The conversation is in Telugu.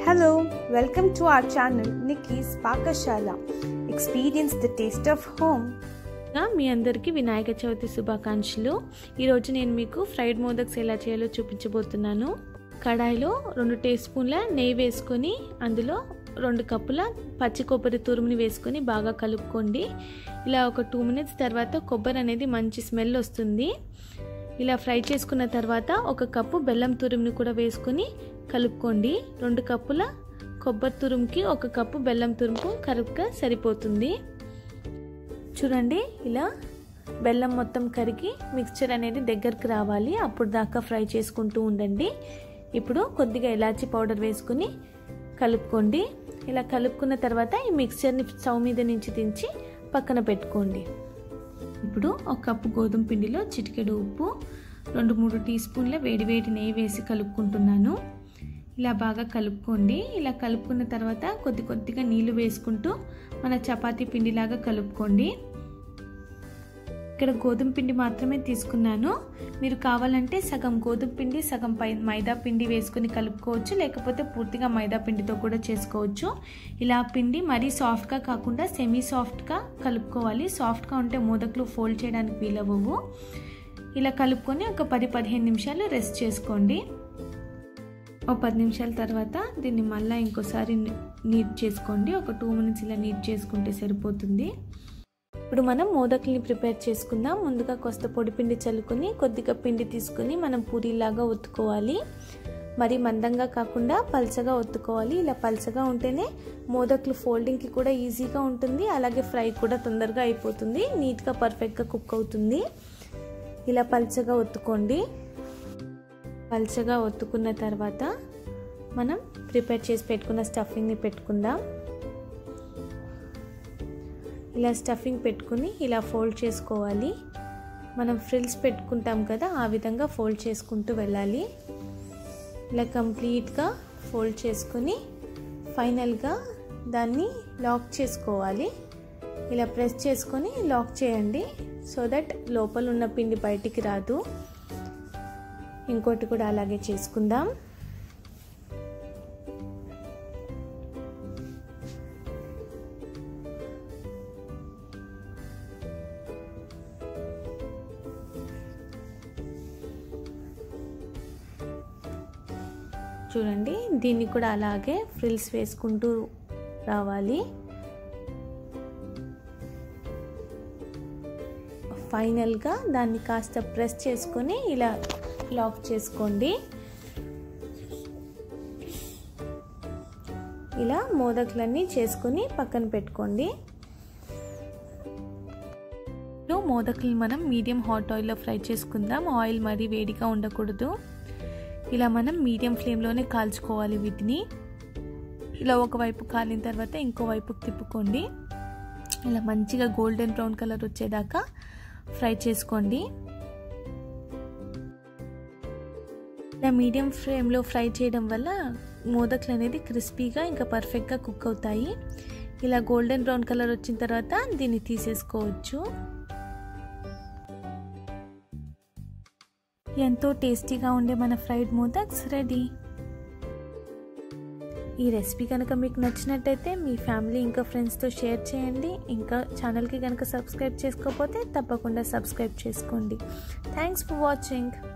Hello, welcome to our channel Nikki's Pakashala. Experience the taste of home. గా మీ అందరికీ వినాయక చవితి శుభాకాంక్షలు ఈరోజు నేను మీకు ఫ్రైడ్ మోదక్స్ ఎలా చేయాలో చూపించబోతున్నాను కడాయిలో రెండు టీ స్పూన్ల నెయ్యి వేసుకొని అందులో రెండు కప్పుల పచ్చి కొబ్బరి తురుముని వేసుకొని బాగా కలుపుకోండి ఇలా ఒక టూ మినిట్స్ తర్వాత కొబ్బరి అనేది మంచి స్మెల్ వస్తుంది ఇలా ఫ్రై చేసుకున్న తర్వాత ఒక కప్పు బెల్లం తురుముని కూడా వేసుకొని కలుపుకోండి రెండు కప్పుల కొబ్బరి తురుముకి ఒక కప్పు బెల్లం తురుము కరెక్ట్గా సరిపోతుంది చూడండి ఇలా బెల్లం మొత్తం కరిగి మిక్స్చర్ అనేది దగ్గరికి రావాలి అప్పుడు దాకా ఫ్రై చేసుకుంటూ ఉండండి ఇప్పుడు కొద్దిగా ఇలాచీ పౌడర్ వేసుకుని కలుపుకోండి ఇలా కలుపుకున్న తర్వాత ఈ మిక్స్చర్ని స్టవ్ మీద నుంచి దించి పక్కన పెట్టుకోండి ఇప్పుడు ఒక కప్పు గోధుమ పిండిలో చిటికెడు ఉప్పు రెండు మూడు టీ స్పూన్ల వేడి వేడి నెయ్యి వేసి కలుపుకుంటున్నాను ఇలా బాగా కలుపుకోండి ఇలా కలుపుకున్న తర్వాత కొద్ది కొద్దిగా నీళ్లు వేసుకుంటూ మన చపాతీ పిండిలాగా కలుపుకోండి ఇక్కడ గోధుమ పిండి మాత్రమే తీసుకున్నాను మీరు కావాలంటే సగం గోధుమ పిండి సగం పై మైదా పిండి వేసుకొని కలుపుకోవచ్చు లేకపోతే పూర్తిగా మైదా పిండితో కూడా చేసుకోవచ్చు ఇలా పిండి మరీ సాఫ్ట్గా కాకుండా సెమీ సాఫ్ట్గా కలుపుకోవాలి సాఫ్ట్గా ఉంటే మోదకులు ఫోల్డ్ చేయడానికి వీలవ్వవు ఇలా కలుపుకొని ఒక పది పదిహేను నిమిషాలు రెస్ట్ చేసుకోండి ఒక పది నిమిషాల తర్వాత దీన్ని మళ్ళీ ఇంకోసారి నీట్ చేసుకోండి ఒక టూ మినిట్స్ ఇలా నీట్ చేసుకుంటే సరిపోతుంది ఇప్పుడు మనం మోదకుల్ని ప్రిపేర్ చేసుకుందాం ముందుగా కొస్త పొడి పిండి చల్లుకొని కొద్దిగా పిండి తీసుకుని మనం పూరీలాగా ఒత్తుకోవాలి మరి మందంగా కాకుండా పల్చగా ఒత్తుకోవాలి ఇలా పల్చగా ఉంటేనే మోదకులు ఫోల్డింగ్కి కూడా ఈజీగా ఉంటుంది అలాగే ఫ్రై కూడా తొందరగా అయిపోతుంది నీట్గా పర్ఫెక్ట్గా కుక్ అవుతుంది ఇలా పల్చగా ఒత్తుకోండి పల్చగా ఒత్తుకున్న తర్వాత మనం ప్రిపేర్ చేసి పెట్టుకున్న స్టఫింగ్ని పెట్టుకుందాం ఇలా స్టఫింగ్ పెట్టుకుని ఇలా ఫోల్డ్ చేసుకోవాలి మనం ఫ్రిల్స్ పెట్టుకుంటాం కదా ఆ విధంగా ఫోల్డ్ చేసుకుంటూ వెళ్ళాలి ఇలా కంప్లీట్గా ఫోల్డ్ చేసుకొని ఫైనల్గా దాన్ని లాక్ చేసుకోవాలి ఇలా ప్రెస్ చేసుకొని లాక్ చేయండి సో దట్ లోపల ఉన్న పిండి బయటికి రాదు ఇంకోటి కూడా అలాగే చేసుకుందాం చూడండి దీన్ని కూడా అలాగే ఫ్రిల్స్ వేసుకుంటూ రావాలి ఫైనల్గా దాన్ని కాస్త ప్రెస్ చేసుకొని ఇలా లాక్ చేసుకోండి ఇలా మోదకులన్నీ చేసుకుని పక్కన పెట్టుకోండి మోదకులు మనం మీడియం హాట్ ఆయిల్లో ఫ్రై చేసుకుందాం ఆయిల్ మరీ వేడిగా ఉండకూడదు ఇలా మనం మీడియం ఫ్లేమ్లోనే కాల్చుకోవాలి వీటిని ఇలా ఒకవైపు కాలిన తర్వాత ఇంకో వైపుకి తిప్పుకోండి ఇలా మంచిగా గోల్డెన్ బ్రౌన్ కలర్ వచ్చేదాకా ఫ్రై చేసుకోండి ఇలా మీడియం ఫ్లేమ్లో ఫ్రై చేయడం వల్ల మోదకులు అనేది క్రిస్పీగా ఇంకా పర్ఫెక్ట్గా కుక్ అవుతాయి ఇలా గోల్డెన్ బ్రౌన్ కలర్ వచ్చిన తర్వాత దీన్ని తీసేసుకోవచ్చు ఎంతో టేస్టీగా ఉండే మన ఫ్రైడ్ మోదక్స్ రెడీ ఈ రెసిపీ కనుక మీకు నచ్చినట్టయితే మీ ఫ్యామిలీ ఇంకా ఫ్రెండ్స్తో షేర్ చేయండి ఇంకా ఛానల్కి కనుక సబ్స్క్రైబ్ చేసుకోకపోతే తప్పకుండా సబ్స్క్రైబ్ చేసుకోండి థ్యాంక్స్ ఫర్ వాచింగ్